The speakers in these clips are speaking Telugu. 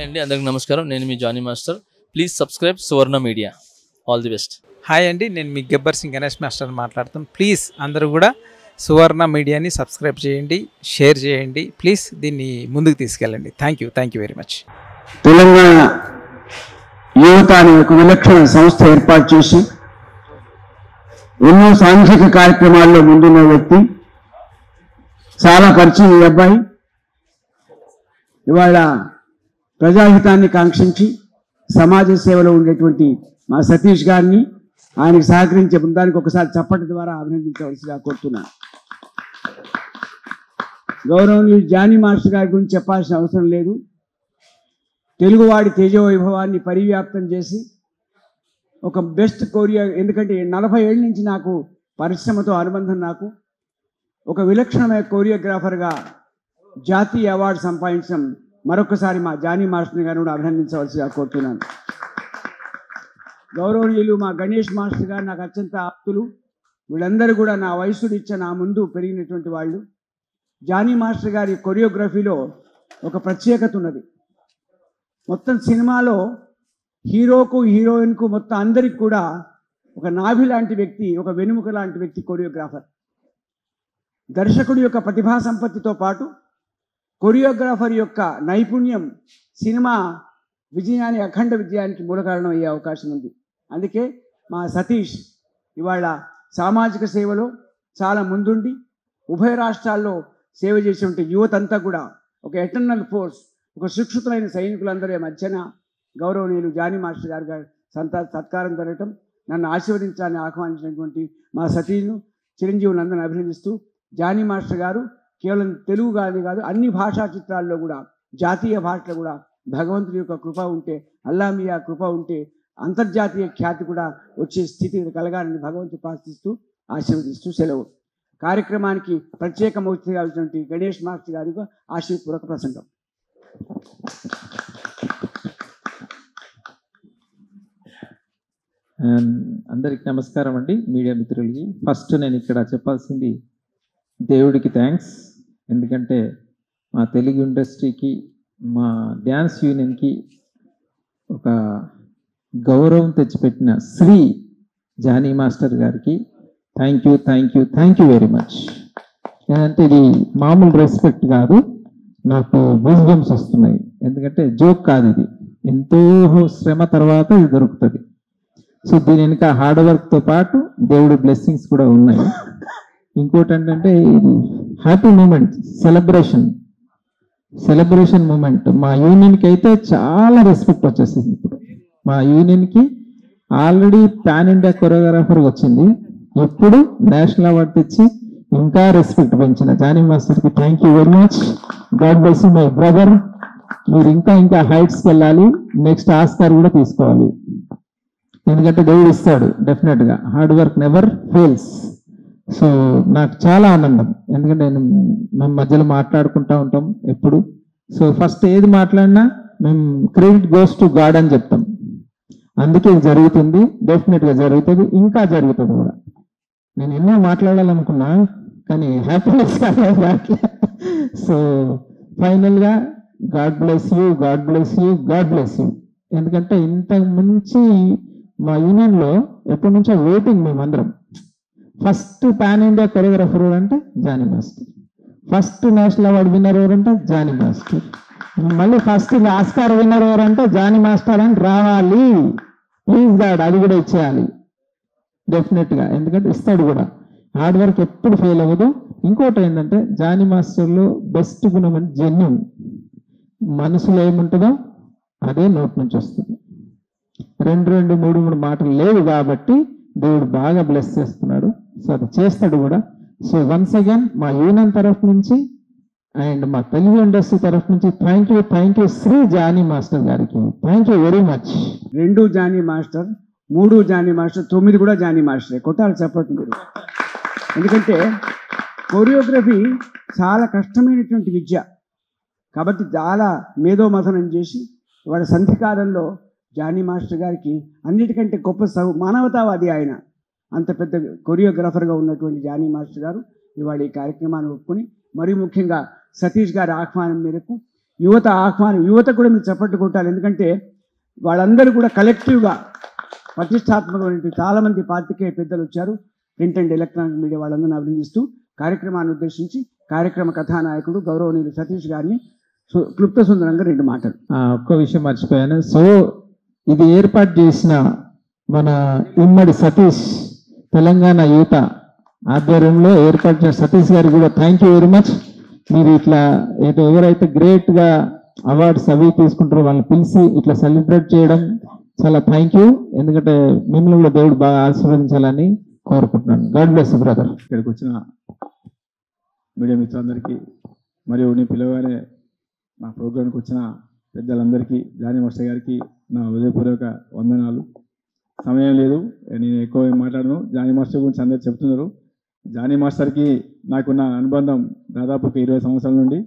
అండి అందరికి నమస్కారం నేను మీ Johnny master please subscribe Suvarna media all the best hi అండి నేను మీ గబ్బర్ సింగ్ గణేష్ మాస్టర్ మాట్లాడుతాను ప్లీజ్ అందరూ కూడా సువర్ణ మీడియాని సబ్స్క్రైబ్ చేయండి షేర్ చేయండి ప్లీజ్ దీన్ని ముందుకు తీసుకెళ్ళండి thank you thank you very much Telangana యువత అనే ఒక విలక్షణ సంస్థ ఏర్పాటు చేసి ఎన్నో సాంఘిక కార్యక్రమాల్లో ముందున్న వ్యక్తి చాలా పరిచయం ఈ అబ్బాయి ఇవాళ ప్రజాహితాన్ని కాంక్షించి సమాజ సేవలో ఉండేటువంటి మా సతీష్ గారిని ఆయనకు సహకరించే బృందానికి ఒకసారి చప్పటి ద్వారా అభినందించవలసిగా కోరుతున్నాను గౌరవనీయులు జానీ మాస్టర్ గారి గురించి చెప్పాల్సిన అవసరం లేదు తెలుగువాడి తేజోవైభవాన్ని పరివ్యాప్తం చేసి ఒక బెస్ట్ కొరియా ఎందుకంటే నలభై ఏళ్ళ నుంచి నాకు పరిశ్రమతో అనుబంధం నాకు ఒక విలక్షణమైన కొరియోగ్రాఫర్గా జాతీయ అవార్డు సంపాదించడం మరొకసారి మా జానీ మాస్టర్ గారిని కూడా అభినందించవలసిగా కోరుతున్నాను గౌరవనీయులు మా గణేష్ మాస్టర్ గారు నాకు అత్యంత ఆప్తులు వీళ్ళందరూ కూడా నా వయసుడు ఇచ్చే నా ముందు పెరిగినటువంటి వాళ్ళు జానీ మాస్టర్ గారి కొరియోగ్రఫీలో ఒక ప్రత్యేకత ఉన్నది మొత్తం సినిమాలో హీరోకు హీరోయిన్కు మొత్తం అందరికి కూడా ఒక నాభి లాంటి వ్యక్తి ఒక వెనుముక లాంటి వ్యక్తి కొరియోగ్రాఫర్ దర్శకుడి యొక్క ప్రతిభా సంపత్తితో పాటు కొరియోగ్రాఫర్ యొక్క నైపుణ్యం సినిమా విజయానికి అఖండ విజయానికి మూల కారణం అయ్యే అవకాశం ఉంది అందుకే మా సతీష్ ఇవాళ సామాజిక సేవలో చాలా ముందుండి ఉభయ రాష్ట్రాల్లో సేవ చేసే యువత అంతా కూడా ఒక ఎటర్నల్ ఫోర్స్ ఒక శిక్షితులైన సైనికులందరి మధ్యన గౌరవనీయులు జానీ మాస్టర్ గారు గారి సంత సత్కారం జరగటం నన్ను ఆశీర్వదించాలని ఆహ్వానించినటువంటి మా సతీను చిరంజీవులందరిని అభినందిస్తూ జానీ మాస్టర్ గారు కేవలం తెలుగు కాదు కాదు అన్ని భాషా చిత్రాల్లో కూడా జాతీయ భాషలో కూడా భగవంతుడి యొక్క కృప ఉంటే అల్లామియా కృప ఉంటే అంతర్జాతీయ ఖ్యాతి కూడా వచ్చే స్థితి కలగాలని భగవంతుడు ప్రార్థిస్తూ ఆశీర్వదిస్తూ సెలవు కార్యక్రమానికి ప్రత్యేక మూర్తిగా వచ్చినటువంటి గణేష్ మాస్టర్ గారికి ఆశీర్పూర్వక ప్రసంగం అండ్ అందరికి నమస్కారం అండి మీడియా మిత్రులకి ఫస్ట్ నేను ఇక్కడ చెప్పాల్సింది దేవుడికి థ్యాంక్స్ ఎందుకంటే మా తెలుగు ఇండస్ట్రీకి మా డ్యాన్స్ యూనియన్కి ఒక గౌరవం తెచ్చిపెట్టిన శ్రీ జానీ మాస్టర్ గారికి thank you thank you thank you very much అంటే ఇది మామూలు రెస్పెక్ట్ కాదు నాకు విజ్డమ్స్ వస్తున్నాయి ఎందుకంటే జోక్ కాదు ఇది ఎంతో శ్రమ తర్వాత ఇది దొరుకుతుంది సో దీని వెనుక హార్డ్ వర్క్తో పాటు దేవుడి బ్లెస్సింగ్స్ కూడా ఉన్నాయి ఇంకోటి ఏంటంటే ఇది happy moment celebration celebration moment మా యూనియన్కి అయితే చాలా రెస్పెక్ట్ వచ్చేసింది ఇప్పుడు మా యూనియన్కి ఆల్రెడీ పాన్ ఇండియా కొరియోగ్రాఫర్ వచ్చింది ఇప్పుడు నేషనల్ అవార్డు తెచ్చి ఇంకా రెస్పెక్ట్ పెంచిన జానీ మాస్టర్కి thank you very much God bless my brother మీరు ఇంకా ఇంకా హైట్స్కి వెళ్ళాలి నెక్స్ట్ ఆస్కార్ కూడా తీసుకోవాలి ఎందుకంటే దేవుడు ఇస్తాడు డెఫినెట్ గా hard work never fails so నాకు చాలా ఆనందం ఎందుకంటే నేను మేము మధ్యలో మాట్లాడుకుంటా ఉంటాం ఎప్పుడు సో ఫస్ట్ ఏది మాట్లాడినా మేము క్రెడిట్ గోస్ టు గాడ్ అని చెప్తాం అందుకే ఇది జరుగుతుంది డెఫినెట్ గా జరుగుతుంది ఇంకా జరుగుతుంది కూడా నేను ఎన్నో మాట్లాడాలనుకున్నా కానీ హ్యాపీనెస్ సో ఫైనల్ గా God bless you God bless you God bless you ఎందుకంటే ఇంత మంచి మా యూనియన్ లో ఎప్పటి నుంచో వెయిటింగ్ మేమందరం ఫస్ట్ పాన్ ఇండియా కొరియోగ్రాఫర్ అంటే Johnny master first national award winner ఎవరంటే జానీ మాస్టర్ మళ్ళీ ఫస్ట్ ఆస్కార్ విన్నర్ ఎవరంటే జానీ మాస్టర్ అని రావాలి ప్లీజ్ గాడ్ అది కూడా ఇచ్చేయాలి డెఫినెట్ గా ఎందుకంటే ఇస్తాడు కూడా హార్డ్ వర్క్ ఎప్పుడు ఫెయిల్ అవ్వదు ఇంకోటి ఏంటంటే జానీ మాస్టర్లో బెస్ట్ గుణం అంటే జెన్యున్ మనసులో ఏముంటుందో అదే నోట్ నుంచి వస్తుంది రెండు రెండు మూడు మూడు మాటలు లేవు కాబట్టి దేవుడు బాగా బ్లెస్ చేస్తున్నాడు సో అది చేస్తాడు కూడా సో వన్స్ అగైన్ మా యూనియన్ తరఫు నుంచి అండ్ మా తెలుగు ఇండస్ట్రీ తరఫు నుంచి thank you thank you Shri Johnny master గారికి థ్యాంక్ యూ వెరీ మచ్ రెండు జానీ మాస్టర్ మూడు జానీ మాస్టర్ తొమ్మిది కూడా జానీ మాస్టరే కొట్టాలి చెప్పట్టు మీరు ఎందుకంటే కొరియోగ్రఫీ చాలా కష్టమైనటువంటి విద్య కాబట్టి చాలా మేధోమథనం చేసి వాడి సంధికాలంలో జానీ మాస్టర్ గారికి అన్నిటికంటే గొప్ప సహ మానవతావాది ఆయన అంత పెద్ద కొరియోగ్రాఫర్గా ఉన్నటువంటి జానీ మాస్టర్ గారు ఇవాళ ఈ కార్యక్రమాన్ని ఒప్పుకొని మరీ ముఖ్యంగా సతీష్ గారి ఆహ్వానం మేరకు యువత ఆహ్వానం యువత కూడా మీరు చప్పట్లు కొట్టాలి ఎందుకంటే వాళ్ళందరూ కూడా కలెక్టివ్గా ప్రతిష్టాత్మకమైన చాలామంది పార్టీకే పెద్దలు వచ్చారు ప్రింట్ అండ్ ఎలక్ట్రానిక్ మీడియా వాళ్ళందరినీ అభినందిస్తూ కార్యక్రమాన్ని ఉద్దేశించి కార్యక్రమ కథానాయకుడు గౌరవనీయులు సతీష్ గారిని సు- క్లుప్త సుందరంగా రెండు మాటలు ఆ, ఒక్క విషయం మర్చిపోయాను సో ఇది ఏర్పాటు చేసిన మన ఇమ్మడి సతీష్ తెలంగాణ యువత ఆధ్వర్యంలో ఏర్పాటు చేసిన సతీష్ గారికి కూడా థ్యాంక్ యూ వెరీ మచ్ మీరు ఇట్లా ఏదో ఎవరైతే గ్రేట్ గా అవార్డ్స్ అవి తీసుకుంటారో వాళ్ళని పిలిచి ఇట్లా సెలబ్రేట్ చేయడం చాలా థ్యాంక్ యూ ఎందుకంటే మిమ్మల్ని కూడా దేవుడు బాగా ఆశీర్వదించాలని కోరుకుంటున్నాను గాడ్ బ్లెస్ బ్రదర్ ఇక్కడికి వచ్చిన మీడియా మిత్రులందరికీ మరియు నేను పిలవగానే నా ప్రోగ్రాంకి వచ్చిన పెద్దలందరికీ జానీ మాస్టర్ గారికి నా హృదయపూర్వక వందనాలు సమయం లేదు నేను ఎక్కువ ఏం మాట్లాడను జానీ మాస్టర్ గురించి అందరు చెప్తున్నారు జానీ మాస్టర్కి నాకున్న అనుబంధం దాదాపు ఒక ఇరవై సంవత్సరాల నుండి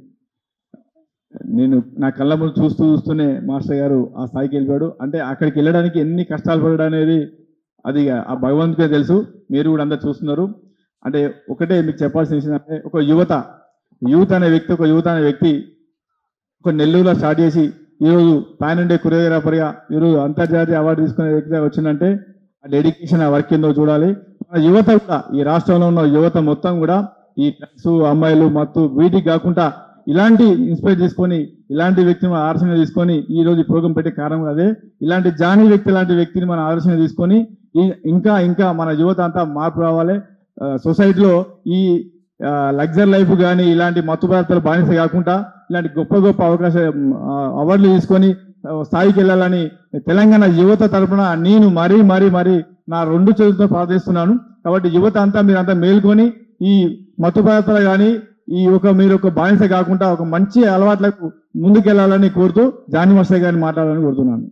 నేను నా కళ్ళ ముందు చూస్తూ చూస్తూనే మాస్టర్ గారు ఆ స్థాయికి వెళ్ళిపోయాడు అంటే అక్కడికి వెళ్ళడానికి ఎన్ని కష్టాలు పడడం అనేది అది ఆ భగవంతుకే తెలుసు మీరు కూడా అందరు చూస్తున్నారు అంటే ఒకటే మీకు చెప్పాల్సిన విషయం అంటే ఒక యువత యూత్ అనే వ్యక్తి ఒక యువత అనే వ్యక్తి ఒక నెల్లూరులో స్టార్ట్ చేసి ఈరోజు పాన్ ఇండియా కొరియోగ్రాఫర్గా ఈరోజు అంతర్జాతీయ అవార్డు తీసుకునే వ్యక్తిగా వచ్చిందంటే ఆ డెడికేషన్ ఆ వర్క్ ఏందో చూడాలి మన యువత కూడా ఈ రాష్ట్రంలో ఉన్న యువత మొత్తం కూడా ఈ డ్రగ్స్ అమ్మాయిలు మత్తు వీటికి కాకుండా ఇలాంటి ఇన్స్పైర్ చేసుకొని ఇలాంటి వ్యక్తిని మన ఆదర్శంగా తీసుకొని ఈ రోజు ఈ ప్రోగ్రాం పెట్టే కారణం అదే ఇలాంటి జానీ వ్యక్తి లాంటి వ్యక్తిని మన ఆదర్శంగా తీసుకొని ఈ ఇంకా ఇంకా మన యువత అంతా మార్పు రావాలి ఆ, సొసైటీలో ఈ లగ్జర్ లైఫ్ కానీ ఇలాంటి మత్తు పదార్థాలు బానిస కాకుండా ఇలాంటి గొప్ప గొప్ప అవకాశం ఆ, అవార్డులు తీసుకొని ఆ, స్థాయికి వెళ్ళాలని తెలంగాణ యువత తరపున నేను మరీ మరీ మరీ నా రెండు చేతులతో ప్రార్థిస్తున్నాను కాబట్టి యువత అంతా మీరంతా మేల్కొని ఈ మత్తు పదార్థాలు కానీ ఈ ఒక మీరు ఒక బానిస కాకుండా ఒక మంచి అలవాట్లకు ముందుకెళ్లాలని కోరుతూ జానీ మాస్టర్ గారిని మాట్లాడాలని కోరుతున్నాను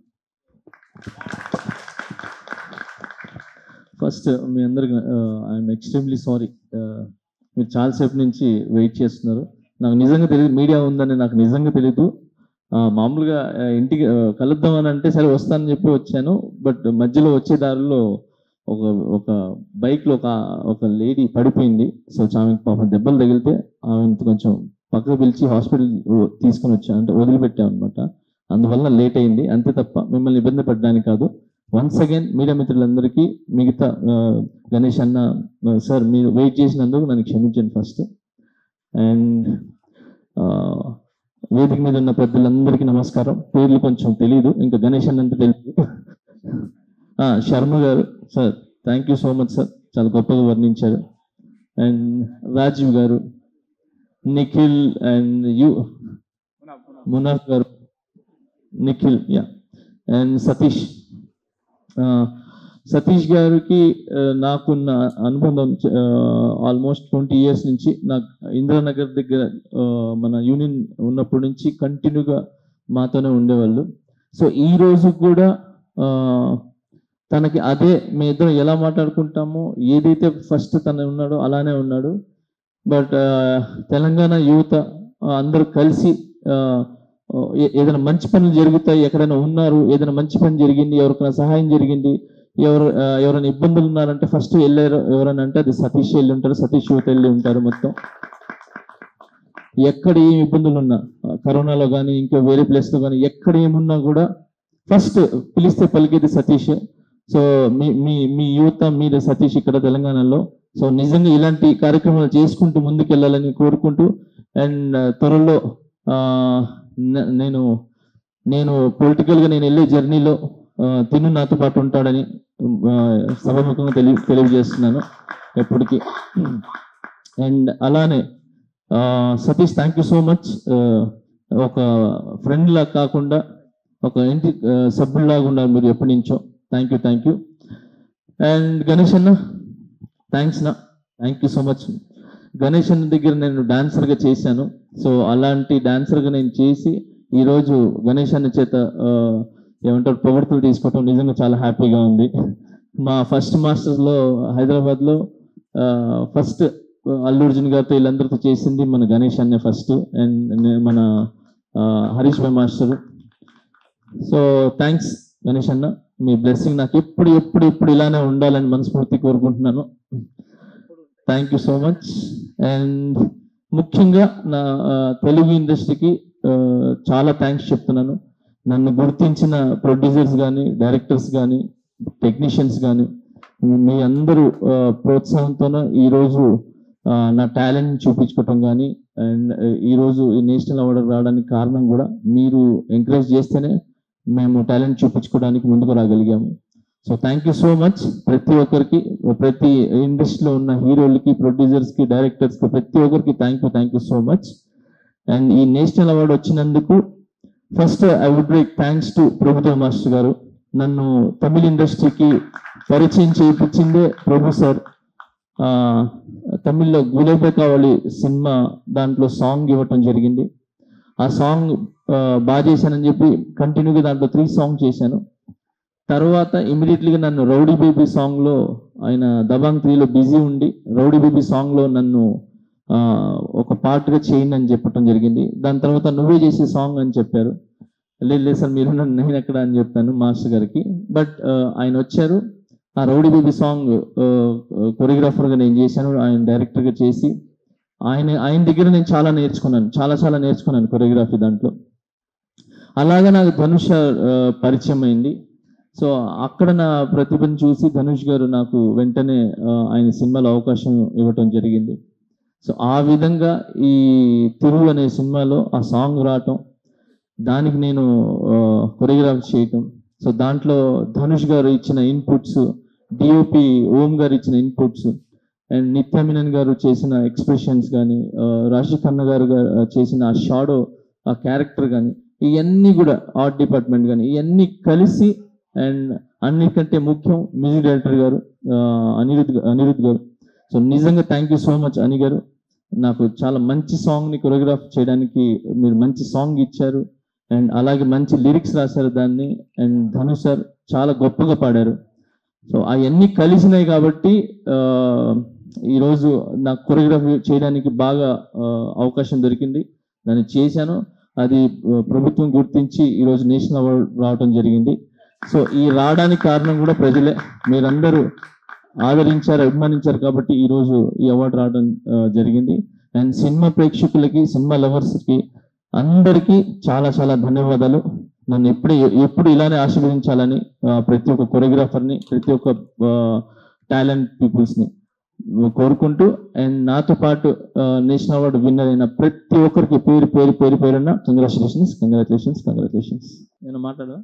ఫస్ట్ మీ అందరికి ఐఎమ్ ఎక్స్ట్రీమ్లీ సారీ మీరు చాలాసేపు నుంచి వెయిట్ చేస్తున్నారు నాకు నిజంగా తెలియదు మీడియా ఉందని నాకు నిజంగా తెలియదు ఆ, మామూలుగా ఆ, ఇంటికి ఆ, కలుద్దామని అంటే సరే వస్తానని చెప్పి వచ్చాను బట్ మధ్యలో వచ్చే దారిలో ఒక ఒక బైక్లో ఒక ఒక లేడీ పడిపోయింది సో ఆమెకి పాపం దెబ్బలు తగిలితే ఆమె కొంచెం పక్కకు పిలిచి హాస్పిటల్ తీసుకొని వచ్చాను అంటే వదిలిపెట్టాం అనమాట అందువల్ల లేట్ అయింది అంతే తప్ప మిమ్మల్ని ఇబ్బంది పడడానికి కాదు వన్స్ అగైన్ మీడియా మిత్రులందరికీ మిగతా ఆ, గణేష్ అన్న ఆ, సార్ మీరు వెయిట్ చేసినందుకు నన్ను క్షమించండి ఫస్ట్ అండ్ వేదిక మీద ఉన్న పెద్దలందరికీ నమస్కారం పేర్లు కొంచెం తెలియదు ఇంకా గణేష్ అన్నంత తెలియదు ఆ, శర్మ గారు sir thank you so much sir చాలా గొప్పగా వర్ణించారు అండ్ రాజీవ్ గారు నిఖిల్ అండ్ యు మునాఫ్ గారు నిఖిల్ యా అండ్ సతీష్ ఆ, సతీష్ గారికి ఆ, నాకున్న అనుబంధం ఆల్మోస్ట్ ట్వంటీ ఇయర్స్ నుంచి నాకు ఇందిరానగర్ దగ్గర ఆ, మన యూనియన్ ఉన్నప్పటి నుంచి కంటిన్యూగా మాతోనే ఉండేవాళ్ళు సో ఈ రోజు కూడా ఆ, తనకి అదే మీ ఇద్దరం ఎలా మాట్లాడుకుంటామో ఏదైతే ఫస్ట్ తను ఉన్నాడో అలానే ఉన్నాడు బట్ తెలంగాణ యువత ఆ, అందరూ కలిసి ఆ, ఏ- ఏదైనా మంచి పనులు జరుగుతాయి ఎక్కడైనా ఉన్నారు ఏదైనా మంచి పని జరిగింది ఎవరికైనా సహాయం జరిగింది ఎవరు ఆ, ఎవరైనా ఇబ్బందులు ఉన్నారంటే ఫస్ట్ వెళ్ళారు ఎవరైనా అంటే అది సతీష్ వెళ్ళి ఉంటారు సతీష్ యువత వెళ్ళి ఉంటారు మొత్తం ఎక్కడ ఏం ఇబ్బందులు ఉన్నా ఆ, కరోనాలో కానీ ఇంకా వేరే ప్లేస్ లో కానీ ఎక్కడ ఏమున్నా కూడా ఫస్ట్ పిలిస్తే పలికేది సతీష్ సో మీ మీ మీ యువత మీద సతీష్ ఇక్కడ తెలంగాణలో సో నిజంగా ఇలాంటి కార్యక్రమాలు చేసుకుంటూ ముందుకు వెళ్ళాలని కోరుకుంటూ అండ్ త్వరలో ఆ, న- నేను నేను పొలిటికల్ గా నేను వెళ్ళే జర్నీలో తిను నాతో పాటు ఉంటాడని ఆ, సభాముఖంగా తెలియ తెలియజేస్తున్నాను ఎప్పటికీ అండ్ అలానే ఆ, Satish thank you so much ఒక ఫ్రెండ్ లా కాకుండా ఒక ఇంటి ఆ, సభ్యుల్లాగా ఉన్నారు మీరు ఎప్పటి నుంచో thank you thank you and Ganesh అన్న థ్యాంక్స్ నా thank you so much Ganesh అన్న దగ్గర నేను డాన్సర్గా చేశాను సో అలాంటి డాన్సర్గా నేను చేసి ఈరోజు గణేష్ అన్న చేత ఆ, ఏమంటారు పొగడ్తలు తీసుకోవటం నిజంగా చాలా హ్యాపీగా ఉంది మా ఫస్ట్ మాస్టర్స్లో హైదరాబాద్లో ఫస్ట్ అల్లు అర్జున్ గారితో వీళ్ళందరితో చేసింది మన గణేష్ అన్నే ఫస్ట్ అండ్ మన ఆ, హరీష్ భాయ్ మాస్టర్ సో థ్యాంక్స్ గణేష్ అన్న మీ బ్లెస్సింగ్ నాకు ఎప్పుడు ఎప్పుడు ఎప్పుడు ఇలానే ఉండాలని మనస్ఫూర్తి కోరుకుంటున్నాను thank you so much and ముఖ్యంగా నా ఆ, తెలుగు ఇండస్ట్రీకి ఆ, చాలా థ్యాంక్స్ చెప్తున్నాను నన్ను గుర్తించిన ప్రొడ్యూసర్స్ కానీ డైరెక్టర్స్ కానీ టెక్నీషియన్స్ కానీ మీ అందరూ ఆ, ప్రోత్సాహంతోనే ఈరోజు ఆ, నా టాలెంట్ చూపించుకోవటం కానీ అండ్ ఈరోజు ఈ నేషనల్ అవార్డు రావడానికి కారణం కూడా మీరు ఎంకరేజ్ చేస్తేనే మేము టాలెంట్ చూపించుకోవడానికి ముందుకు రాగలిగాము so thank you so much ప్రతి ఒక్కరికి ప్రతి ఇండస్ట్రీలో ఉన్న హీరోలకి ప్రొడ్యూసర్స్కి డైరెక్టర్స్కి ప్రతి ఒక్కరికి thank you thank you so much and ఈ నేషనల్ అవార్డు వచ్చినందుకు first I would like thanks to ప్రభుత్వ మాస్టర్ గారు నన్ను తమిళ ఇండస్ట్రీకి పరిచయం చేయించిందే ప్రభు సార్ ఆ, తమిళ్లో గులేబే కావాలి సినిమా దాంట్లో సాంగ్ ఇవ్వటం జరిగింది ఆ సాంగ్ ఆ, బాగా చేశానని చెప్పి కంటిన్యూగా దాంట్లో త్రీ సాంగ్ చేశాను తర్వాత ఇమీడియట్లీగా నన్ను రౌడీ బేబీ సాంగ్లో ఆయన దబాంగ్ త్రీలో బిజీ ఉండి రౌడీ బేబీ సాంగ్లో నన్ను ఆ, ఒక పార్ట్గా చేయండి అని చెప్పటం జరిగింది దాని తర్వాత నువ్వే చేసే సాంగ్ అని చెప్పారు లేదు లేదు సార్ మీరు నన్ను నేను ఎక్కడ అని చెప్పాను మాస్టర్ గారికి బట్ ఆయన వచ్చారు ఆ రౌడీ బేబీ సాంగ్ కొరియోగ్రాఫర్గా నేను చేశాను ఆయన డైరెక్టర్గా చేసి ఆయన ఆయన దగ్గర నేను చాలా నేర్చుకున్నాను చాలా చాలా నేర్చుకున్నాను కొరియోగ్రఫీ దాంట్లో అలాగా నాకు ధనుష ఆ, పరిచయం అయింది సో అక్కడ నా ప్రతిభను చూసి ధనుష్ గారు నాకు వెంటనే ఆ, ఆయన సినిమాలో అవకాశం ఇవ్వటం జరిగింది సో ఆ విధంగా ఈ తిరుగు అనే సినిమాలో ఆ సాంగ్ రావటం దానికి నేను కొరియోగ్రాఫ్ చేయటం సో దాంట్లో ధనుష్ గారు ఇచ్చిన ఇన్పుట్స్ డిఓపి ఓం గారు ఇచ్చిన ఇన్పుట్స్ అండ్ నిత్యామినన్ గారు చేసిన ఎక్స్ప్రెషన్స్ కానీ రాశి ఖన్నా గారు గా- చేసిన ఆ షాడో ఆ క్యారెక్టర్ కానీ ఇవన్నీ కూడా ఆర్ట్ డిపార్ట్మెంట్ కానీ ఇవన్నీ కలిసి అండ్ అన్నిటికంటే ముఖ్యం మ్యూజిక్ డైరెక్టర్ గారు ఆ, అనిరుద్ గా- అనిరుద్ గారు సో నిజంగా థ్యాంక్ యూ సో మచ్ అని గారు నాకు చాలా మంచి సాంగ్ని కొరియోగ్రాఫ్ చేయడానికి మీరు మంచి సాంగ్ ఇచ్చారు అండ్ అలాగే మంచి లిరిక్స్ రాశారు దాన్ని అండ్ ధను సార్ చాలా గొప్పగా పాడారు సో అవన్నీ కలిసినాయి కాబట్టి ఆ, ఈరోజు నాకు కొరియోగ్రఫీ చేయడానికి బాగా ఆ, అవకాశం దొరికింది దాన్ని చేశాను అది ఆ, ప్రభుత్వం గుర్తించి ఈరోజు నేషనల్ అవార్డు రావడం జరిగింది సో ఈ రావడానికి కారణం కూడా ప్రజలే మీరందరూ ఆదరించారు అభిమానించారు కాబట్టి ఈరోజు ఈ అవార్డు రావడం ఆ, జరిగింది అండ్ సినిమా ప్రేక్షకులకి సినిమా లవర్స్కి అందరికీ చాలా చాలా ధన్యవాదాలు నన్ను ఎప్పుడు ఎప్పుడు ఇలానే ఆశీర్వదించాలని ఆ, ప్రతి ఒక్క కొరియోగ్రాఫర్ని ప్రతి ఒక్క టాలెంట్ పీపుల్స్ని కోరుకుంటూ అండ్ నాతో పాటు నేషనల్ అవార్డు విన్నర్ అయిన ప్రతి ఒక్కరికి పేరు పేరు పేరు పేరున్న కంగ్రాచులేషన్స్ కంగ్రాచులేషన్స్ కంగ్రాచులేషన్స్ నేను మాట్లాడదా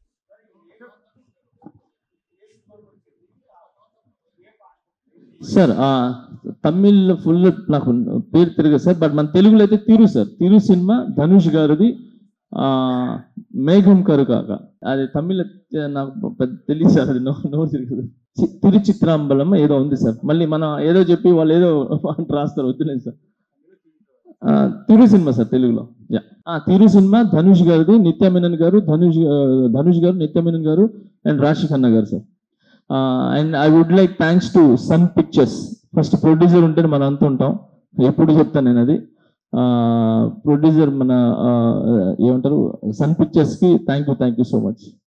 సార్ ఆ, తమిళ్ ఫుల్ నాకు పేరు తిరగదు సార్ బట్ మన తెలుగులో అయితే తిరు సార్ తిరు సినిమా ధనుష్ గారిది ఆ, మేఘం కరుకాక అది తమిళ నాకు పెద్ద తెలియదు సార్ అది నో నోరు తిరగదు చి- తిరుచిత్రాంబలం ఏదో ఉంది సార్ మళ్ళీ మనం ఏదో చెప్పి వాళ్ళు ఏదో రాస్తారు వద్దులేదు సార్ ఆ, తిరు సినిమా సార్ తెలుగులో యా ఆ, తిరు సినిమా ధనుష్ గారిది నిత్యామేనన్ గారు ధనుష్ ఆ, ధనుష్ గారు నిత్యామేనన్ గారు అండ్ రాశి ఖన్నా గారు sir and I would like thanks to Sun Pictures first producer ఉంటే మనం అంత ఉంటాం ఎప్పుడు చెప్తాను నేను అది ప్రొడ్యూసర్ మన ఆ, ఏమంటారు సన్ పిక్చర్స్కి thank you thank you so much